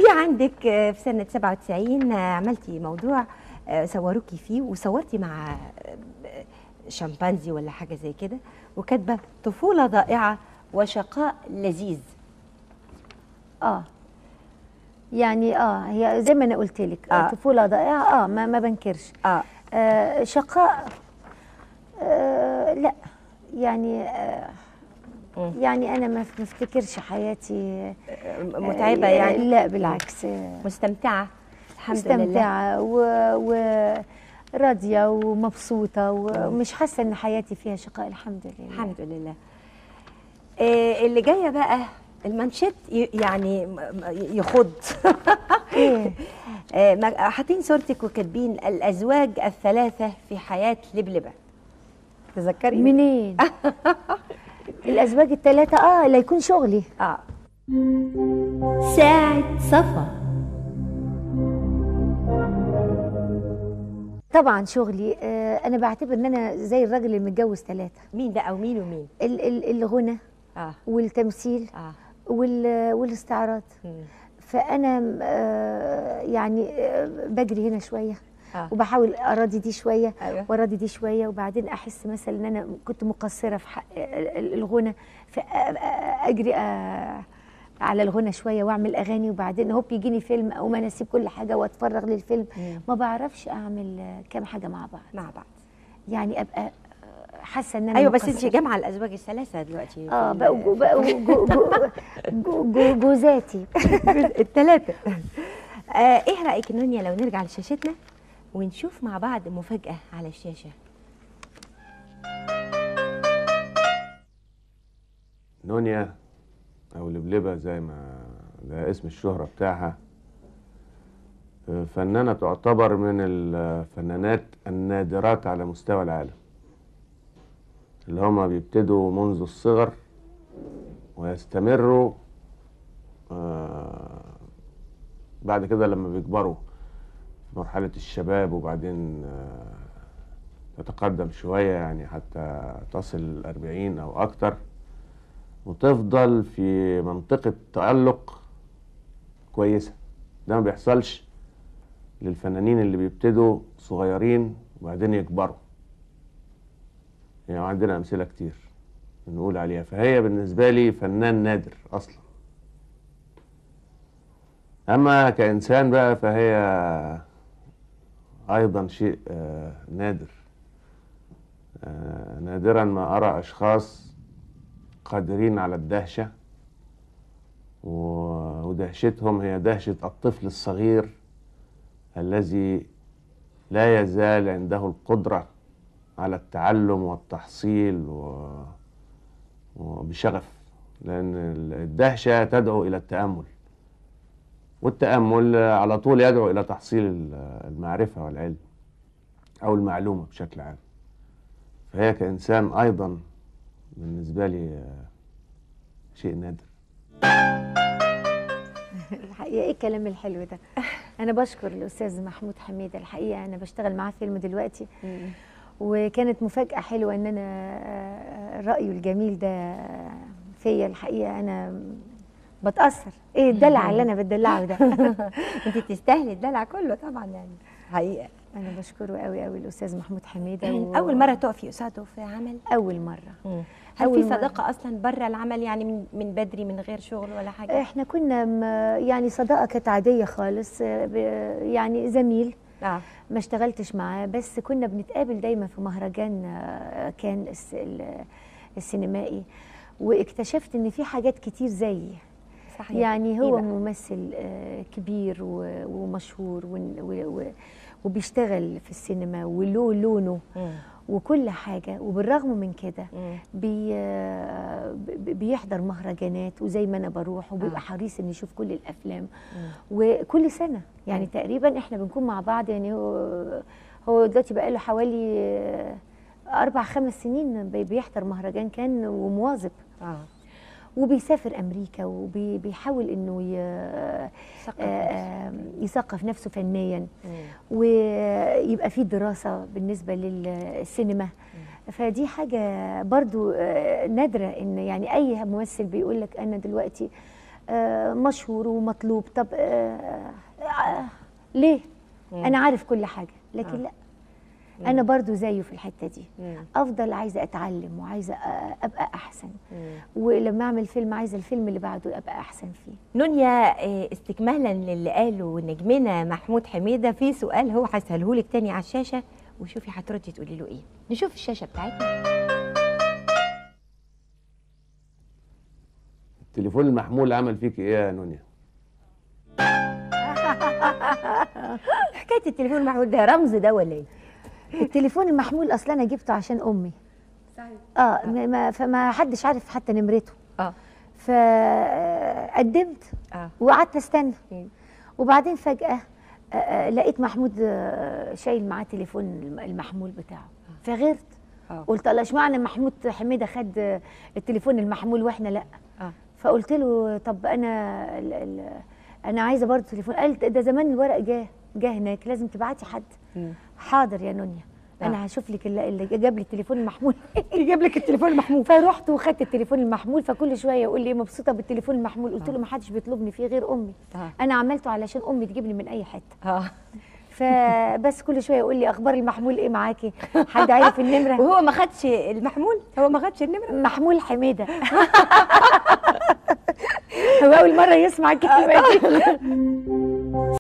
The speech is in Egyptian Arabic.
عندك آه، في سنه 97 آه، عملتي موضوع آه، صوروكي فيه وصورتي مع آه، شمبانزي ولا حاجه زي كده وكاتبه طفوله ضائعه وشقاء لذيذ اه يعني اه هي زي ما انا قلت لك آه. آه. طفوله ضائعه اه ما, ما بنكرش اه آه شقاء آه لا يعني آه مم. يعني انا ما ما افتكرش حياتي متعبه آه، يعني لا بالعكس آه، مستمتعه الحمد لله مستمتعه و, و راضيه ومبسوطه ومش حاسه ان حياتي فيها شقاء الحمد لله الحمد لله آه، اللي جايه بقى المانشيت ي- يعني م- م- يخض ايه آه، ما- حاطين صورتك وكاتبين الازواج الثلاثه في حياه لبلبه تذكري منين الازواج الثلاثه اه لا يكون شغلي اه ساعة صفا طبعا شغلي آه انا بعتبر ان انا زي الراجل اللي متجوز ثلاثه مين بقى ومين ومين ال- ال- الغنى اه والتمثيل اه وال- والاستعراض مم. فانا آه يعني آه بجري هنا شويه آه. وبحاول اراضي دي شويه أيوة. واراضي دي شويه وبعدين احس مثلا ان انا كنت مقصره في حق ال- ال- الغنى فاجري آه على الغنى شويه واعمل اغاني وبعدين هوب يجيني فيلم او ما انا اسيب كل حاجه واتفرغ للفيلم مم. ما بعرفش اعمل آه، كام حاجه مع بعض مع بعض يعني ابقى آه، حاسه ان انا ايوه بس مقصرة. انت جامعه الازواج الثلاثه دلوقتي اه بقوا جو بقوا جو جو جو جو جوزاتي الثلاثه آه ايه رايك نونيا لو نرجع لشاشتنا ونشوف مع بعض مفاجاه على الشاشه نونيا او لبلبه زي ما ده اسم الشهرة بتاعها آه، فنانة تعتبر من الفنانات النادرات على مستوى العالم اللي هما بيبتدوا منذ الصغر ويستمروا آه، بعد كده لما بيكبروا في مرحلة الشباب وبعدين آه، تتقدم شوية يعني حتى تصل الأربعين أو أكتر وتفضل في منطقة تألق كويسة ده ما بيحصلش للفنانين اللي بيبتدوا صغيرين وبعدين يكبروا يعني عندنا أمثلة كتير نقول عليها فهي بالنسبة لي فنان نادر أصلا أما كإنسان بقى فهي أيضا شيء آه، نادر آه، نادرا ما أرى أشخاص قادرين على الدهشة و- ودهشتهم هي دهشة الطفل الصغير الذي لا يزال عنده القدرة على التعلم والتحصيل و... وبشغف لأن الدهشة تدعو إلى التأمل والتأمل على طول يدعو إلى تحصيل المعرفة والعلم أو المعلومة بشكل عام فهي كإنسان أيضا بالنسبة لي آه، شيء نادر الحقيقه ايه الكلام الحلو ده انا بشكر الاستاذ محمود حميده الحقيقه انا بشتغل معاه فيلم دلوقتي وكانت مفاجاه حلوه ان انا آه، رايه الجميل ده فيا الحقيقه انا بتاثر ايه الدلع اللي انا بتدلعه ده انت تستاهلي الدلع كله طبعا يعني حقيقه انا بشكره قوي قوي الاستاذ محمود حميده و... اول مره تقفي قصاده في عمل اول مره هل أول في مرة. صداقه اصلا بره العمل يعني من من بدري من غير شغل ولا حاجه احنا كنا م- يعني صداقه كانت عاديه خالص آه، ب- يعني زميل اه ما اشتغلتش معاه بس كنا بنتقابل دايما في مهرجان آه، كان الس- ال- السينمائي واكتشفت ان في حاجات كتير زيي صحيح يعني إيه هو بقى؟ ممثل آه، كبير و- ومشهور ون- و- و- وبيشتغل في السينما وله لونه مم. وكل حاجه وبالرغم من كده مم. بي آه، ب- بيحضر مهرجانات وزي ما انا بروح وبيبقى آه. حريص انه يشوف كل الافلام مم. وكل سنه يعني مم. تقريبا احنا بنكون مع بعض يعني هو هو دلوقتي بقى له حوالي آه، اربع خمس سنين بي- بيحضر مهرجان كان ومواظب اه وبيسافر امريكا وبيحاول انه ي- ثقافة. آه، آه، يثقف نفسه فنيا مم. ويبقى في دراسة بالنسبة للسينما فدي حاجة برضو آه، نادرة ان يعني اي ممثل بيقول لك انا دلوقتي آه، مشهور ومطلوب طب آه، آه، ليه انا عارف كل حاجه لكن لا انا برضو زيه في الحته دي مم. افضل عايزه اتعلم وعايزه أ- ابقى احسن ولما اعمل فيلم عايزه الفيلم اللي بعده ابقى احسن فيه نونيا آه، استكمالا للي قاله نجمنا محمود حميده في سؤال هو هساله لك تاني على الشاشه وشوفي هتردي تقولي له ايه نشوف الشاشه بتاعتنا التليفون المحمول عمل فيك ايه يا نونيا حكايه التليفون المحمول ده رمز ده ولا ايه التليفون المحمول اصلا انا جبته عشان امي صحيح اه ما- ما فما حدش عارف حتى نمرته اه فقدمت اه وقعدت استنى مم. وبعدين فجأة آه، آه، لقيت محمود آه، شايل معاه تليفون الم- المحمول بتاعه فغيرت آه. قلت الله اشمعنى محمود حميده خد آه، التليفون المحمول واحنا لا اه فقلت له طب انا ال ال انا عايزه برضه تليفون قال ده زمان الورق جه جه هناك لازم تبعتي حد مم. حاضر يا نونيا آه. انا هشوف لك اللي, اللي جاب لي التليفون المحمول يجيب لك التليفون المحمول فرحت وخدت التليفون المحمول فكل شويه يقول لي مبسوطه بالتليفون المحمول قلت له ما حدش بيطلبني فيه غير امي آه. انا عملته علشان امي تجيبني من اي حته اه فبس كل شويه يقول لي اخبار المحمول ايه معاكي حد عارف النمره وهو ما خدش المحمول هو ما خدش النمره محمول حميده هو اول مره يسمع الكلمه دي